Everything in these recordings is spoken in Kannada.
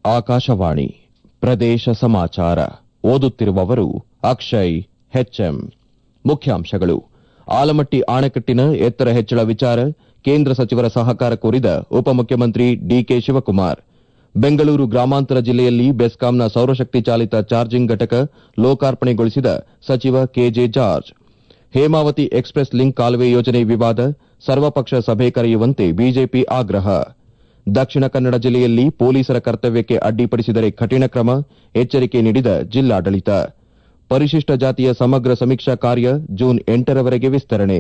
ಆಕಾಶವಾಣಿ ಪ್ರದೇಶ ಸಮಾಚಾರ ಓದುತ್ತಿರುವವರು ಅಕ್ಷಯ್ ಹೆಚ್ಎಂ ಮುಖ್ಯಾಂಶಗಳು ಆಲಮಟ್ಟಿ ಆಣೆಕಟ್ಟಿನ ಎತ್ತರ ಹೆಚ್ಚಳ ವಿಚಾರ ಕೇಂದ್ರ ಸಚಿವರ ಸಹಕಾರ ಕೋರಿದ ಉಪಮುಖ್ಯಮಂತ್ರಿ ಡಿಕೆ ಶಿವಕುಮಾರ್ ಬೆಂಗಳೂರು ಗ್ರಾಮಾಂತರ ಜಿಲ್ಲೆಯಲ್ಲಿ ಬೆಸ್ಕಾಂನ ಸೌರಶಕ್ತಿ ಚಾಲಿತ ಚಾರ್ಜಿಂಗ್ ಘಟಕ ಲೋಕಾರ್ಪಣೆಗೊಳಿಸಿದ ಸಚಿವ ಕೆಜೆ ಜಾರ್ಜ್ ಹೇಮಾವತಿ ಎಕ್ಸ್ಪ್ರೆಸ್ ಲಿಂಕ್ ಕಾಲುವೆ ಯೋಜನೆ ವಿವಾದ ಸರ್ವಪಕ್ಷ ಸಭೆ ಕರೆಯುವಂತೆ ಬಿಜೆಪಿ ಆಗ್ರಹ ದಕ್ಷಿಣ ಕನ್ನಡ ಜಿಲ್ಲೆಯಲ್ಲಿ ಪೊಲೀಸರ ಕರ್ತವ್ಯಕ್ಕೆ ಅಡ್ಡಿಪಡಿಸಿದರೆ ಕಠಿಣ ಕ್ರಮ ಎಚ್ಚರಿಕೆ ನೀಡಿದ ಜಿಲ್ಲಾಡಳಿತ ಪರಿಶಿಷ್ಟ ಜಾತಿಯ ಸಮಗ್ರ ಸಮೀಕ್ಷಾ ಕಾರ್ಯ ಜೂನ್ ಎಂಟರವರೆಗೆ ವಿಸ್ತರಣೆ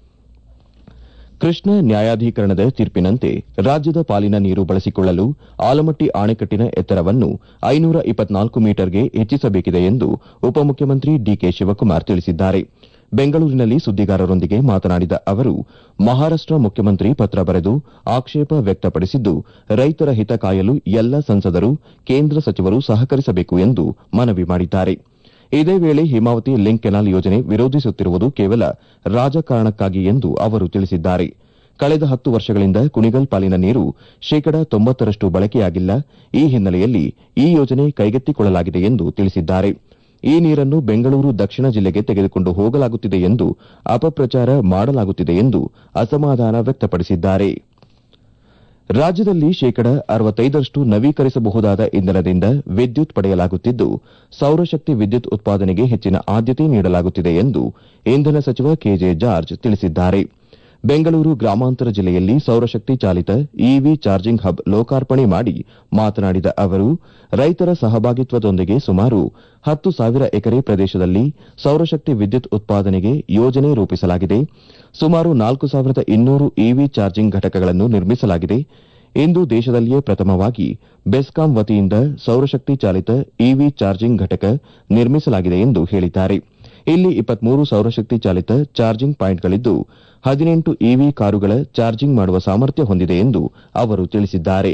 ಕೃಷ್ಣ ನ್ಯಾಯಾಧೀಕರಣದ ತೀರ್ಪಿನಂತೆ ರಾಜ್ಯದ ಪಾಲಿನ ನೀರು ಬಳಸಿಕೊಳ್ಳಲು ಆಲಮಟ್ಟಿ ಆಣೆಕಟ್ಟಿನ ಎತ್ತರವನ್ನು ಐನೂರ ಇಪ್ಪತ್ನಾಲ್ಕು ಮೀಟರ್ಗೆ ಹೆಚ್ಚಿಸಬೇಕಿದೆ ಎಂದು ಉಪಮುಖ್ಯಮಂತ್ರಿ ಡಿಕೆ ಶಿವಕುಮಾರ್ ತಿಳಿಸಿದ್ದಾರೆ ಬೆಂಗಳೂರಿನಲ್ಲಿ ಸುದ್ದಿಗಾರರೊಂದಿಗೆ ಮಾತನಾಡಿದ ಅವರು ಮಹಾರಾಷ್ಟ ಮುಖ್ಯಮಂತ್ರಿ ಪತ್ರ ಬರೆದು ಆಕ್ಷೇಪ ವ್ಯಕ್ತಪಡಿಸಿದ್ದು ರೈತರ ಹಿತ ಕಾಯಲು ಎಲ್ಲ ಸಂಸದರು ಕೇಂದ್ರ ಸಚಿವರು ಸಹಕರಿಸಬೇಕು ಎಂದು ಮನವಿ ಮಾಡಿದ್ದಾರೆ ಇದೇ ವೇಳೆ ಹೇಮಾವತಿ ಲಿಂಕ್ ಕೆನಾಲ್ ಯೋಜನೆ ವಿರೋಧಿಸುತ್ತಿರುವುದು ಕೇವಲ ರಾಜಕಾರಣಕ್ಕಾಗಿ ಎಂದು ಅವರು ತಿಳಿಸಿದ್ದಾರೆ ಕಳೆದ ಹತ್ತು ವರ್ಷಗಳಿಂದ ಕುಣಿಗಲ್ ಪಾಲಿನ ನೀರು ಶೇಕಡ ತೊಂಬತ್ತರಷ್ಟು ಬಳಕೆಯಾಗಿಲ್ಲ ಈ ಹಿನ್ನೆಲೆಯಲ್ಲಿ ಈ ಯೋಜನೆ ಕೈಗೆತ್ತಿಕೊಳ್ಳಲಾಗಿದೆ ಎಂದು ತಿಳಿಸಿದ್ದಾರೆ ಈ ನೀರನ್ನು ಬೆಂಗಳೂರು ದಕ್ಷಿಣ ಜಿಲ್ಲೆಗೆ ತೆಗೆದುಕೊಂಡು ಹೋಗಲಾಗುತ್ತಿದೆ ಎಂದು ಅಪಪ್ರಚಾರ ಮಾಡಲಾಗುತ್ತಿದೆ ಎಂದು ಅಸಮಾಧಾನ ವ್ಯಕ್ತಪಡಿಸಿದ್ದಾರೆ ರಾಜ್ಯದಲ್ಲಿ ಶೇಕಡ ಅರವತ್ತೈದರಷ್ಟು ನವೀಕರಿಸಬಹುದಾದ ಇಂಧನದಿಂದ ವಿದ್ಯುತ್ ಪಡೆಯಲಾಗುತ್ತಿದ್ದು ಸೌರಶಕ್ತಿ ವಿದ್ಯುತ್ ಉತ್ಪಾದನೆಗೆ ಹೆಚ್ಚಿನ ಆದ್ಯತೆ ನೀಡಲಾಗುತ್ತಿದೆ ಎಂದು ಇಂಧನ ಸಚಿವ ಕೆಜೆ ಜಾರ್ಜ್ ತಿಳಿಸಿದ್ದಾರೆ ಬೆಂಗಳೂರು ಗ್ರಾಮಾಂತರ ಜಿಲ್ಲೆಯಲ್ಲಿ ಸೌರಶಕ್ತಿ ಚಾಲಿತ ಇವಿ ಚಾರ್ಜಿಂಗ್ ಹಬ್ ಲೋಕಾರ್ಪಣೆ ಮಾಡಿ ಮಾತನಾಡಿದ ಅವರು ರೈತರ ಸಹಭಾಗಿತ್ವದೊಂದಿಗೆ ಸುಮಾರು ಹತ್ತು ಸಾವಿರ ಎಕರೆ ಪ್ರದೇಶದಲ್ಲಿ ಸೌರಶಕ್ತಿ ವಿದ್ಯುತ್ ಉತ್ಪಾದನೆಗೆ ಯೋಜನೆ ರೂಪಿಸಲಾಗಿದೆ ಸುಮಾರು ನಾಲ್ಕು ಸಾವಿರದ ಇನ್ನೂರು ಇವಿ ಚಾರ್ಜಿಂಗ್ ಘಟಕಗಳನ್ನು ನಿರ್ಮಿಸಲಾಗಿದೆ ಇಂದು ದೇಶದಲ್ಲಿಯೇ ಪ್ರಥಮವಾಗಿ ಬೆಸ್ಕಾಂ ವತಿಯಿಂದ ಸೌರಶಕ್ತಿ ಚಾಲಿತ ಇವಿ ಚಾರ್ಜಿಂಗ್ ಘಟಕ ನಿರ್ಮಿಸಲಾಗಿದೆ ಎಂದು ಹೇಳಿದ್ದಾರೆ ಇಲ್ಲಿ ಇಪ್ಪತ್ಮೂರು ಸೌರಶಕ್ತಿ ಚಾಲಿತ ಚಾರ್ಜಿಂಗ್ ಪಾಯಿಂಟ್ಗಳಿದ್ದು ಹದಿನೆಂಟು ಇವಿ ಕಾರುಗಳ ಚಾರ್ಜಿಂಗ್ ಮಾಡುವ ಸಾಮರ್ಥ್ಯ ಹೊಂದಿದೆ ಎಂದು ಅವರು ತಿಳಿಸಿದ್ದಾರೆ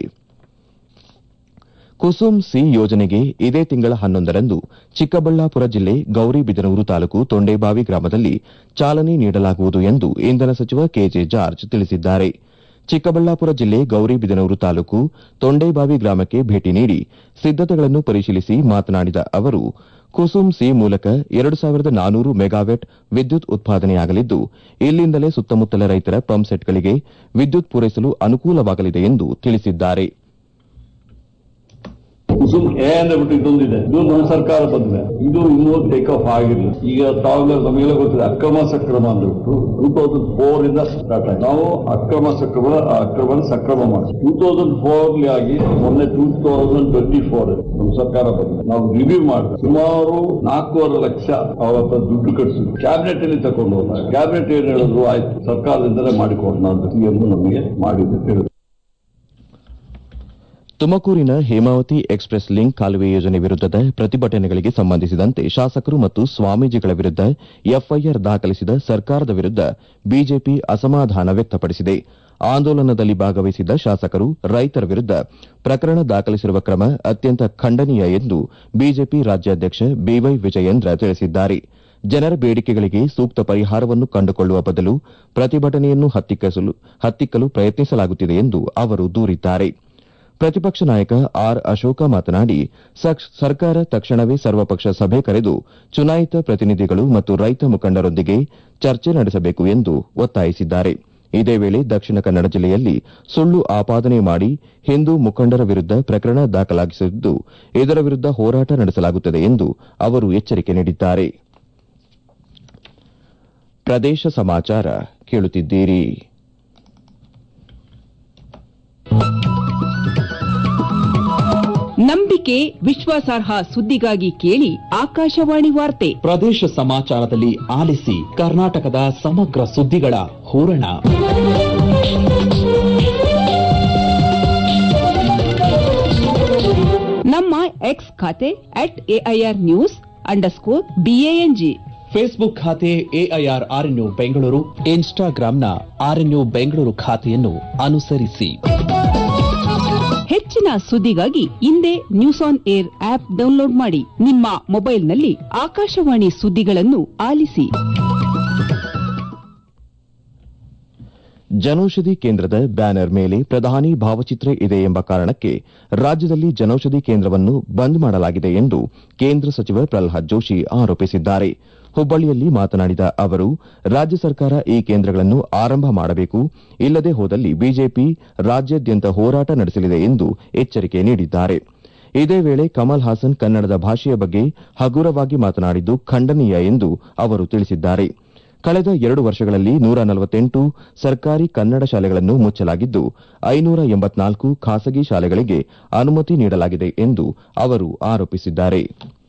ಕುಸುಮ್ ಸಿ ಯೋಜನೆಗೆ ಇದೇ ತಿಂಗಳ ಹನ್ನೊಂದರಂದು ಚಿಕ್ಕಬಳ್ಳಾಪುರ ಜಿಲ್ಲೆ ಗೌರಿಬಿದನೂರು ತಾಲೂಕು ತೊಂಡೇಬಾವಿ ಗ್ರಾಮದಲ್ಲಿ ಚಾಲನೆ ನೀಡಲಾಗುವುದು ಎಂದು ಇಂಧನ ಸಚಿವ ಕೆಜೆ ಜಾರ್ಜ್ ತಿಳಿಸಿದ್ದಾರೆ ಚಿಕ್ಕಬಳ್ಳಾಪುರ ಜಿಲ್ಲೆ ಗೌರಿಬಿದನೂರು ತಾಲೂಕು ತೊಂಡೇಬಾವಿ ಗ್ರಾಮಕ್ಕೆ ಭೇಟಿ ನೀಡಿ ಸಿದ್ದತೆಗಳನ್ನು ಪರಿಶೀಲಿಸಿ ಮಾತನಾಡಿದ ಅವರು ಕುಸುಮ್ ಸಿ ಮೂಲಕ ಎರಡು ಸಾವಿರದ ನಾನೂರು ಮೆಗಾವ್ಯಾಟ್ ವಿದ್ಯುತ್ ಉತ್ಪಾದನೆಯಾಗಲಿದ್ದು ಇಲ್ಲಿಂದಲೇ ಸುತ್ತಮುತ್ತಲ ರೈತರ ಪಂಪ್ಸೆಟ್ಗಳಿಗೆ ವಿದ್ಯುತ್ ಪೂರೈಸಲು ಅನುಕೂಲವಾಗಲಿದೆ ಎಂದು ತಿಳಿಸಿದ್ದಾರೆ ಕುಸುಮ್ ಎ ಅಂದ್ಬಿಟ್ಟು ಇದೊಂದಿದೆ ಇದು ನಮ್ಮ ಸರ್ಕಾರ ಬಂದಿದೆ ಇದು ಇನ್ನೂ ಟೇಕ್ ಆಫ್ ಆಗಿಲ್ಲ ಈಗ ತಾವೆಲ್ಲ ನಮಗೆಲ್ಲ ಗೊತ್ತಿದೆ ಅಕ್ರಮ ಸಕ್ರಮ ಅಂದ್ಬಿಟ್ಟು ಟೂ ತೌಸಂಡ್ ಫೋರ್ ಇಂದ ಸ್ಟಾರ್ಟ್ ಆಯ್ತು ನಾವು ಅಕ್ರಮ ಸಕ್ರಮ ಅಕ್ರಮ ಸಕ್ರಮ ಮಾಡಿ ಟೂ ತೌಸಂಡ್ ಫೋರ್ ಆಗಿ ಮೊನ್ನೆ ಟೂ ತೌಸಂಡ್ ಟ್ವೆಂಟಿ ಫೋರ್ ನಮ್ಮ ಸರ್ಕಾರ ಬಂದಿದೆ ನಾವು ರಿವ್ಯೂ ಮಾಡಿದ್ರೆ ಸುಮಾರು ನಾಲ್ಕೂವರೆ ಲಕ್ಷ ಅವತ್ತ ದುಡ್ಡು ಕಟ್ಟಿಸಿದ್ರು ಕ್ಯಾಬಿನೆಟ್ ಅಲ್ಲಿ ತಗೊಂಡು ಹೋದಾಗ ಕ್ಯಾಬಿನೆಟ್ ಏನ್ ಹೇಳಿದ್ರು ಆಯ್ತು ಸರ್ಕಾರದಿಂದಲೇ ಮಾಡಿಕೊಡೋಣ ಅಂತ ಸಿಎಂ ನಮಗೆ ಮಾಡಿದ್ದು ಹೇಳಿದ್ರು ತುಮಕೂರಿನ ಹೇಮಾವತಿ ಎಕ್ಸ್ಪ್ರೆಸ್ ಲಿಂಕ್ ಕಾಲುವೆ ಯೋಜನೆ ವಿರುದ್ದದ ಪ್ರತಿಭಟನೆಗಳಿಗೆ ಸಂಬಂಧಿಸಿದಂತೆ ಶಾಸಕರು ಮತ್ತು ಸ್ವಾಮೀಜಿಗಳ ವಿರುದ್ದ ಎಫ್ಐಆರ್ ದಾಖಲಿಸಿದ ಸರ್ಕಾರದ ವಿರುದ್ದ ಬಿಜೆಪಿ ಅಸಮಾಧಾನ ವ್ಯಕ್ತಪಡಿಸಿದೆ ಆಂದೋಲನದಲ್ಲಿ ಭಾಗವಹಿಸಿದ್ದ ಶಾಸಕರು ರೈತರ ವಿರುದ್ದ ಪ್ರಕರಣ ದಾಖಲಿಸಿರುವ ಕ್ರಮ ಅತ್ಯಂತ ಖಂಡನೀಯ ಎಂದು ಬಿಜೆಪಿ ರಾಜ್ಯಾಧ್ಯಕ್ಷ ಬಿವೈ ವಿಜಯೇಂದ್ರ ತಿಳಿಸಿದ್ದಾರೆ ಜನರ ಬೇಡಿಕೆಗಳಿಗೆ ಸೂಕ್ತ ಪರಿಹಾರವನ್ನು ಕಂಡುಕೊಳ್ಳುವ ಬದಲು ಪ್ರತಿಭಟನೆಯನ್ನು ಹತ್ತಿಕ್ಕಲು ಪ್ರಯತ್ನಿಸಲಾಗುತ್ತಿದೆ ಎಂದು ಅವರು ದೂರಿದ್ದಾರೆ ಪ್ರತಿಪಕ್ಷ ನಾಯಕ ಆರ್ ಅಶೋಕ ಮಾತನಾಡಿ ಸರ್ಕಾರ ತಕ್ಷಣವೇ ಸರ್ವಪಕ್ಷ ಸಭೆ ಕರೆದು ಚುನಾಯಿತ ಪ್ರತಿನಿಧಿಗಳು ಮತ್ತು ರೈತ ಮುಖಂಡರೊಂದಿಗೆ ಚರ್ಚೆ ನಡೆಸಬೇಕು ಎಂದು ಒತ್ತಾಯಿಸಿದ್ದಾರೆ ಇದೇ ವೇಳೆ ದಕ್ಷಿಣ ಕನ್ನಡ ಜಿಲ್ಲೆಯಲ್ಲಿ ಸುಳ್ಳು ಆಪಾದನೆ ಮಾಡಿ ಹಿಂದೂ ಮುಖಂಡರ ವಿರುದ್ದ ಪ್ರಕರಣ ದಾಖಲಾಗಿಸಿದ್ದು ಇದರ ವಿರುದ್ದ ಹೋರಾಟ ನಡೆಸಲಾಗುತ್ತದೆ ಎಂದು ಅವರು ಎಚ್ಚರಿಕೆ ನೀಡಿದ್ದಾರೆ ಪ್ರದೇಶ ಸಮಾಚಾರ ಕೇಳುತ್ತಿದ್ದೀರಿ ನಂಬಿಕೆ ವಿಶ್ವಾಸಾರ್ಹ ಸುದ್ದಿಗಾಗಿ ಕೇಳಿ ಆಕಾಶವಾಣಿ ವಾರ್ತೆ ಪ್ರದೇಶ ಸಮಾಚಾರದಲ್ಲಿ ಆಲಿಸಿ ಕರ್ನಾಟಕದ ಸಮಗ್ರ ಸುದ್ದಿಗಳ ಹೂರಣ ನಮ್ಮ ಎಕ್ಸ್ ಖಾತೆ at AIR news underscore B A N G Facebook ಖಾತೆ ಎಐಆರ್ ಆರ್ಎನ್ಯು ಬೆಂಗಳೂರು ಇನ್ಸ್ಟಾಗ್ರಾಂನ ಆರ್ಎನ್ಯು ಬೆಂಗಳೂರು ಖಾತೆಯನ್ನು ಅನುಸರಿಸಿ ಹೆಚ್ಚಿನ ಸುದ್ದಿಗಾಗಿ ಹಿಂದೆ news on air app download ಮಾಡಿ ನಿಮ್ಮ ಮೊಬೈಲ್ನಲ್ಲಿ ಆಕಾಶವಾಣಿ ಸುದ್ದಿಗಳನ್ನು ಆಲಿಸಿ ಜನೌಷಧಿ ಕೇಂದ್ರದ ಬ್ಯಾನರ್ ಮೇಲೆ ಪ್ರಧಾನಿ ಭಾವಚಿತ್ರ ಇದೆ ಎಂಬ ಕಾರಣಕ್ಕೆ ರಾಜ್ಯದಲ್ಲಿ ಜನೌಷಧಿ ಕೇಂದ್ರವನ್ನು ಬಂದ್ ಮಾಡಲಾಗಿದೆ ಎಂದು ಕೇಂದ್ರ ಸಚಿವ ಪ್ರಲ್ಹಾದ್ ಜೋಶಿ ಆರೋಪಿಸಿದ್ದಾರೆ ಹುಬ್ಬಳ್ಳಿಯಲ್ಲಿ ಮಾತನಾಡಿದ ಅವರು ರಾಜ್ಯ ಸರ್ಕಾರ ಈ ಕೇಂದ್ರಗಳನ್ನು ಆರಂಭ ಮಾಡಬೇಕು ಇಲ್ಲದೆ ಹೋದಲ್ಲಿ ಬಿಜೆಪಿ ರಾಜ್ಯಾದ್ಯಂತ ಹೋರಾಟ ನಡೆಸಲಿದೆ ಎಂದು ಎಚ್ಚರಿಕೆ ನೀಡಿದ್ದಾರೆ ಇದೇ ವೇಳೆ ಕಮಲ್ ಹಾಸನ್ ಕನ್ನಡದ ಭಾಷೆಯ ಬಗ್ಗೆ ಹಗುರವಾಗಿ ಮಾತನಾಡಿದ್ದು ಖಂಡನೀಯ ಎಂದು ಅವರು ತಿಳಿಸಿದ್ದಾರೆ ಕಳೆದ ಎರಡು ವರ್ಷಗಳಲ್ಲಿ ನೂರ ನಲವತ್ತೆಂಟು ಸರ್ಕಾರಿ ಕನ್ನಡ ಶಾಲೆಗಳನ್ನು ಮುಚ್ಚಲಾಗಿದ್ದು ಐನೂರ ಎಂಬತ್ನಾಲ್ಕು ಖಾಸಗಿ ಶಾಲೆಗಳಿಗೆ ಅನುಮತಿ ನೀಡಲಾಗಿದೆ ಎಂದು ಅವರು ಆರೋಪಿಸಿದ್ದಾರೆ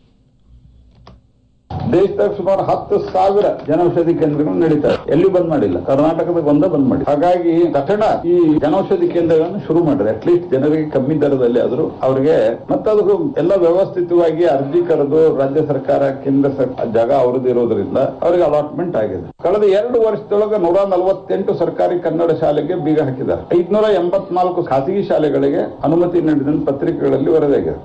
ದೇಶದಾಗ ಸುಮಾರು ಹತ್ತು ಸಾವಿರ ಜನೌಷಧಿ ಕೇಂದ್ರಗಳು ನಡೀತಾರೆ ಎಲ್ಲಿ ಬಂದ್ ಮಾಡಿಲ್ಲ ಕರ್ನಾಟಕದಾಗ ಒಂದೇ ಬಂದ್ ಮಾಡಿ ಹಾಗಾಗಿ ತಕ್ಷಣ ಈ ಜನೌಷಧಿ ಕೇಂದ್ರಗಳನ್ನು ಶುರು ಮಾಡಿದ್ರೆ ಅಟ್ಲೀಸ್ಟ್ ಜನರಿಗೆ ಕಮ್ಮಿ ದರದಲ್ಲಿ ಆದರೂ ಅವರಿಗೆ ಮತ್ತದು ಎಲ್ಲ ವ್ಯವಸ್ಥಿತವಾಗಿ ಅರ್ಜಿ ಕರೆದು ರಾಜ್ಯ ಸರ್ಕಾರ ಕೇಂದ್ರ ಸರ್ಕಾರ ಜಾಗ ಅವ್ರದ್ದು ಇರೋದ್ರಿಂದ ಅವರಿಗೆ ಅಲಾಟ್ಮೆಂಟ್ ಆಗಿದೆ ಕಳೆದ ಎರಡು ವರ್ಷದೊಳಗೆ ನೂರ ನಲವತ್ತೆಂಟು ಸರ್ಕಾರಿ ಕನ್ನಡ ಶಾಲೆಗೆ ಬೀಗ ಹಾಕಿದ್ದಾರೆ ಐದ್ನೂರ ಎಂಬತ್ನಾಲ್ಕು ಖಾಸಗಿ ಶಾಲೆಗಳಿಗೆ ಅನುಮತಿ ನೀಡಿದ ಪತ್ರಿಕೆಗಳಲ್ಲಿ ವರದಿಯಾಗಿದೆ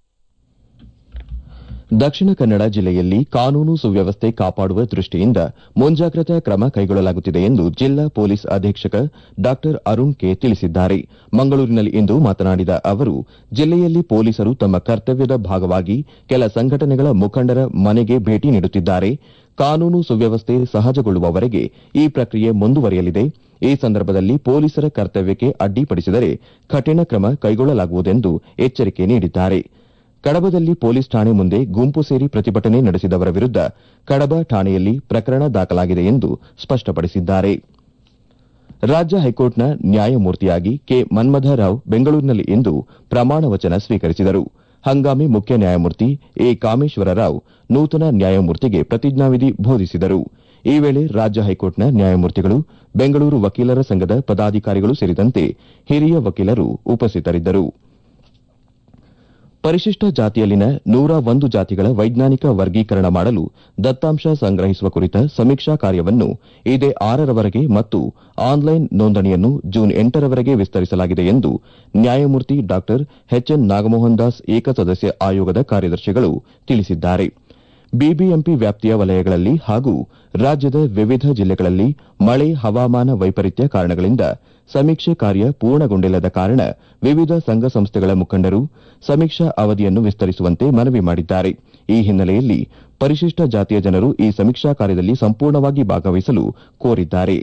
ದಕ್ಷಿಣ ಕನ್ನಡ ಜಿಲ್ಲೆಯಲ್ಲಿ ಕಾನೂನು ಸುವ್ಯವಸ್ಥೆ ಕಾಪಾಡುವ ದೃಷ್ಟಿಯಿಂದ ಮುಂಜಾಗ್ರತಾ ಕ್ರಮ ಕೈಗೊಳ್ಳಲಾಗುತ್ತಿದೆ ಎಂದು ಜಿಲ್ಲಾ ಪೊಲೀಸ್ ಅಧೀಕ್ಷಕ ಡಾ ಅರುಣ್ ಕೆ ತಿಳಿಸಿದ್ದಾರೆ ಮಂಗಳೂರಿನಲ್ಲಿಂದು ಮಾತನಾಡಿದ ಅವರು ಜಿಲ್ಲೆಯಲ್ಲಿ ಪೊಲೀಸರು ತಮ್ಮ ಕರ್ತವ್ಯದ ಭಾಗವಾಗಿ ಕೆಲ ಸಂಘಟನೆಗಳ ಮುಖಂಡರ ಮನೆಗೆ ಭೇಟಿ ನೀಡುತ್ತಿದ್ದಾರೆ ಕಾನೂನು ಸುವ್ಯವಸ್ಥೆ ಸಹಜಗೊಳ್ಳುವವರೆಗೆ ಈ ಪ್ರಕ್ರಿಯೆ ಮುಂದುವರಿಯಲಿದೆ ಈ ಸಂದರ್ಭದಲ್ಲಿ ಪೊಲೀಸರ ಕರ್ತವ್ಯಕ್ಕೆ ಅಡ್ಡಿಪಡಿಸಿದರೆ ಕಠಿಣ ಕ್ರಮ ಕೈಗೊಳ್ಳಲಾಗುವುದೆಂದು ಎಚ್ಚರಿಕೆ ನೀಡಿದ್ದಾರೆ ಕಡಬದಲ್ಲಿ ಪೊಲೀಸ್ ಠಾಣೆ ಮುಂದೆ ಗುಂಪು ಸೇರಿ ಪ್ರತಿಭಟನೆ ನಡೆಸಿದವರ ವಿರುದ್ದ ಕಡಬ ಠಾಣೆಯಲ್ಲಿ ಪ್ರಕರಣ ದಾಖಲಾಗಿದೆ ಎಂದು ಸ್ಪಷ್ಟಪಡಿಸಿದ್ದಾರೆ ರಾಜ್ಯ ಹೈಕೋರ್ಟ್ನ ನ್ಯಾಯಮೂರ್ತಿಯಾಗಿ ಕೆ ಮನ್ಮಥರಾವ್ ಬೆಂಗಳೂರಿನಲ್ಲಿ ಇಂದು ಪ್ರಮಾಣ ವಚನ ಸ್ವೀಕರಿಸಿದರು ಹಂಗಾಮಿ ಮುಖ್ಯ ನ್ಯಾಯಮೂರ್ತಿ ಎ ಕಾಮೇಶ್ವರ ರಾವ್ ನೂತನ ನ್ಯಾಯಮೂರ್ತಿಗೆ ಪ್ರತಿಜ್ಞಾವಿಧಿ ಬೋಧಿಸಿದರು ಈ ವೇಳೆ ರಾಜ್ಯ ಹೈಕೋರ್ಟ್ನ ನ್ಯಾಯಮೂರ್ತಿಗಳು ಬೆಂಗಳೂರು ವಕೀಲರ ಸಂಘದ ಪದಾಧಿಕಾರಿಗಳು ಸೇರಿದಂತೆ ಹಿರಿಯ ವಕೀಲರು ಉಪಸ್ಥಿತರಿದ್ದರು ಪರಿಶಿಷ್ಟ ಜಾತಿಯಲ್ಲಿನ ನೂರ ಒಂದು ಜಾತಿಗಳ ವೈಜ್ಞಾನಿಕ ವರ್ಗೀಕರಣ ಮಾಡಲು ದತ್ತಾಂಶ ಸಂಗ್ರಹಿಸುವ ಕುರಿತ ಸಮೀಕ್ಷಾ ಕಾರ್ಯವನ್ನು ಇದೇ ಆರರವರೆಗೆ ಮತ್ತು ಆನ್ಲೈನ್ ನೋಂದಣಿಯನ್ನು ಜೂನ್ ಎಂಟರವರೆಗೆ ವಿಸ್ತರಿಸಲಾಗಿದೆ ಎಂದು ನ್ಯಾಯಮೂರ್ತಿ ಡಾ ಎಚ್ಎನ್ ನಾಗಮೋಹನ್ ದಾಸ್ ಏಕಸದಸ್ಯ ಆಯೋಗದ ಕಾರ್ಯದರ್ಶಿಗಳು ತಿಳಿಸಿದ್ದಾರೆ ಬಿಬಿಎಂಪಿ ವ್ಯಾಪ್ತಿಯ ವಲಯಗಳಲ್ಲಿ ಹಾಗೂ ರಾಜ್ಯದ ವಿವಿಧ ಜಿಲ್ಲೆಗಳಲ್ಲಿ ಮಳೆ ಹವಾಮಾನ ವೈಪರೀತ್ಯ ಕಾರಣಗಳಿಂದ ಸಮೀಕ್ಷೆ ಕಾರ್ಯ ಪೂರ್ಣಗೊಂಡಿಲ್ಲದ ಕಾರಣ ವಿವಿಧ ಸಂಘ ಸಂಸ್ಥೆಗಳ ಮುಖಂಡರು ಸಮೀಕ್ಷಾ ಅವಧಿಯನ್ನು ವಿಸ್ತರಿಸುವಂತೆ ಮನವಿ ಮಾಡಿದ್ದಾರೆ ಈ ಹಿನ್ನೆಲೆಯಲ್ಲಿ ಪರಿಶಿಷ್ಟ ಜಾತಿಯ ಜನರು ಈ ಸಮೀಕ್ಷಾ ಕಾರ್ಯದಲ್ಲಿ ಸಂಪೂರ್ಣವಾಗಿ ಭಾಗವಹಿಸಲು ಕೋರಿದ್ದಾರೆ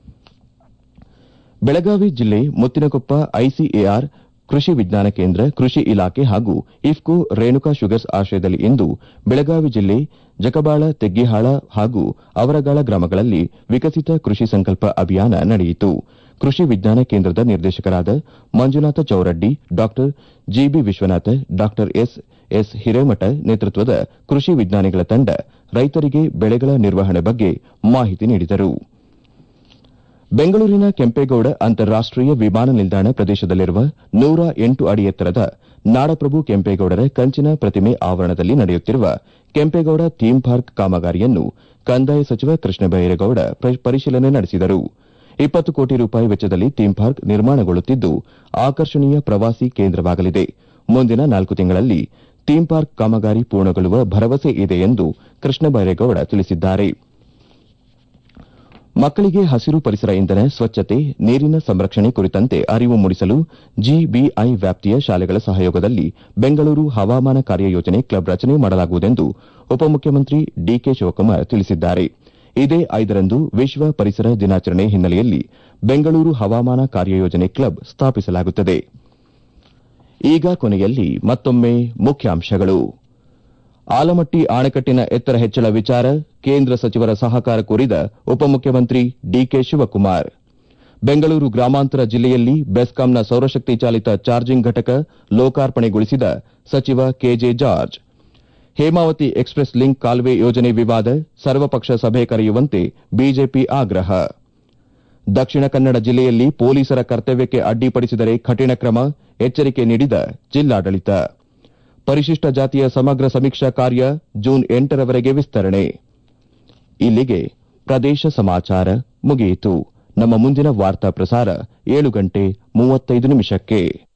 ಬೆಳಗಾವಿ ಜಿಲ್ಲೆ ಮುತ್ತಿನಕೊಪ್ಪ ಐಸಿಎಆರ್ ಕೃಷಿ ವಿಜ್ಞಾನ ಕೇಂದ್ರ ಕೃಷಿ ಇಲಾಖೆ ಹಾಗೂ ಇಫ್ಕೋ ರೇಣುಕಾ ಶುಗರ್ಸ್ ಆಶ್ರಯದಲ್ಲಿ ಇಂದು ಬೆಳಗಾವಿ ಜಿಲ್ಲೆ ಜಕಬಾಳ ತೆಗ್ಗಿಹಾಳ ಹಾಗೂ ಅವರಗಾಳ ಗ್ರಾಮಗಳಲ್ಲಿ ವಿಕಸಿತ ಕೃಷಿ ಸಂಕಲ್ಪ ಅಭಿಯಾನ ನಡೆಯಿತು ಕೃಷಿ ವಿಜ್ಞಾನ ಕೇಂದ್ರದ ನಿರ್ದೇಶಕರಾದ ಮಂಜುನಾಥ ಚೌರಡ್ಡಿ ಡಾ ಜಿಬಿ ವಿಶ್ವನಾಥ ಡಾ ಎಸ್ ಎಸ್ ಹಿರೇಮಠ ನೇತೃತ್ವದ ಕೃಷಿ ವಿಜ್ಞಾನಿಗಳ ತಂಡ ರೈತರಿಗೆ ಬೆಳೆಗಳ ನಿರ್ವಹಣೆ ಬಗ್ಗೆ ಮಾಹಿತಿ ನೀಡಿದರು ಬೆಂಗಳೂರಿನ ಕೆಂಪೇಗೌಡ ಅಂತಾರಾಷ್ಟೀಯ ವಿಮಾನ ನಿಲ್ದಾಣ ಪ್ರದೇಶದಲ್ಲಿರುವ ನೂರ ಎಂಟು ಅಡಿ ಎತ್ತರದ ನಾಡಪ್ರಭು ಕೆಂಪೇಗೌಡರ ಕಂಚಿನ ಪ್ರತಿಮೆ ಆವರಣದಲ್ಲಿ ನಡೆಯುತ್ತಿರುವ ಕೆಂಪೇಗೌಡ ಥೀಮ್ ಪಾರ್ಕ್ ಕಾಮಗಾರಿಯನ್ನು ಕಂದಾಯ ಸಚಿವ ಕೃಷ್ಣ ಬೈರೇಗೌಡ ಪರಿಶೀಲನೆ ನಡೆಸಿದರು ಇಪ್ಪತ್ತು ಕೋಟಿ ರೂಪಾಯಿ ವೆಚ್ಚದಲ್ಲಿ ಥೀಮ್ ಪಾರ್ಕ್ ನಿರ್ಮಾಣಗೊಳ್ಳುತ್ತಿದ್ದು ಆಕರ್ಷಣೀಯ ಪ್ರವಾಸಿ ಕೇಂದ್ರವಾಗಲಿದೆ ಮುಂದಿನ ನಾಲ್ಕು ತಿಂಗಳಲ್ಲಿ ಥೀಮ್ ಪಾರ್ಕ್ ಕಾಮಗಾರಿ ಪೂರ್ಣಗೊಳ್ಳುವ ಭರವಸೆ ಇದೆ ಎಂದು ಕೃಷ್ಣ ಬೈರೇಗೌಡ ತಿಳಿಸಿದ್ದಾರೆ ಮಕ್ಕಳಿಗೆ ಹಸಿರು ಪರಿಸರ ಇಂಧನ ಸ್ವಚ್ಛತೆ ನೀರಿನ ಸಂರಕ್ಷಣೆ ಕುರಿತಂತೆ ಅರಿವು ಮೂಡಿಸಲು ಜಿಬಿಐ ವ್ಯಾಪ್ತಿಯ ಶಾಲೆಗಳ ಸಹಯೋಗದಲ್ಲಿ ಬೆಂಗಳೂರು ಹವಾಮಾನ ಕಾರ್ಯಯೋಜನೆ ಕ್ಲಬ್ ರಚನೆ ಮಾಡಲಾಗುವುದೆಂದು ಉಪಮುಖ್ಯಮಂತ್ರಿ ಡಿಕೆ ಶಿವಕುಮಾರ್ ತಿಳಿಸಿದ್ದಾರೆ ಇದೇ ಐದರಂದು ವಿಶ್ವ ಪರಿಸರ ದಿನಾಚರಣೆ ಹಿನ್ನೆಲೆಯಲ್ಲಿ ಬೆಂಗಳೂರು ಹವಾಮಾನ ಕಾರ್ಯಯೋಜನೆ ಕ್ಲಬ್ ಸ್ಥಾಪಿಸಲಾಗುತ್ತದೆ ಈಗ ಕೊನೆಯಲ್ಲಿ ಮತ್ತೊಮ್ಮೆ ಮುಖ್ಯಾಂಶಗಳು ಆಲಮಟ್ಟಿ ಅಣೆಕಟ್ಟಿನ ಎತ್ತರ ಹೆಚ್ಚಳ ವಿಚಾರ ಕೇಂದ್ರ ಸಚಿವರ ಸಹಕಾರ ಕೋರಿದ ಉಪಮುಖ್ಯಮಂತ್ರಿ ಡಿಕೆ ಶಿವಕುಮಾರ್ ಬೆಂಗಳೂರು ಗ್ರಾಮಾಂತರ ಜಿಲ್ಲೆಯಲ್ಲಿ ಬೆಸ್ಕಾಂನ ಸೌರಶಕ್ತಿ ಚಾಲಿತ ಚಾರ್ಜಿಂಗ್ ಘಟಕ ಲೋಕಾರ್ಪಣೆಗೊಳಿಸಿದ ಸಚಿವ ಕೆಜೆ ಜಾರ್ಜ್ ಹೇಮಾವತಿ ಎಕ್ಸ್ಪ್ರೆಸ್ ಲಿಂಕ್ ಕಾಲುವೆ ಯೋಜನೆ ವಿವಾದ ಸರ್ವಪಕ್ಷ ಸಭೆ ಕರೆಯುವಂತೆ ಬಿಜೆಪಿ ಆಗ್ರಹ ದಕ್ಷಿಣ ಕನ್ನಡ ಜಿಲ್ಲೆಯಲ್ಲಿ ಪೊಲೀಸರ ಕರ್ತವ್ಯಕ್ಕೆ ಅಡ್ಡಿಪಡಿಸಿದರೆ ಕಠಿಣ ಕ್ರಮ ಎಚ್ಚರಿಕೆ ನೀಡಿದ ಜಿಲ್ಲಾಡಳಿತ ಪರಿಶಿಷ್ಟ ಜಾತಿಯ ಸಮಗ್ರ ಸಮೀಕ್ಷಾ ಕಾರ್ಯ ಜೂನ್ ಎಂಟರವರೆಗೆ ವಿಸ್ತರಣೆ ಇಲ್ಲಿಗೆ ಪ್ರದೇಶ ಸಮಾಚಾರ ಮುಗಿಯಿತು ನಮ್ಮ ಮುಂದಿನ ವಾರ್ತಾ ಪ್ರಸಾರ ಏಳು ಗಂಟೆ ಮೂವತ್ತೈದು ನಿಮಿಷಕ್ಕೆ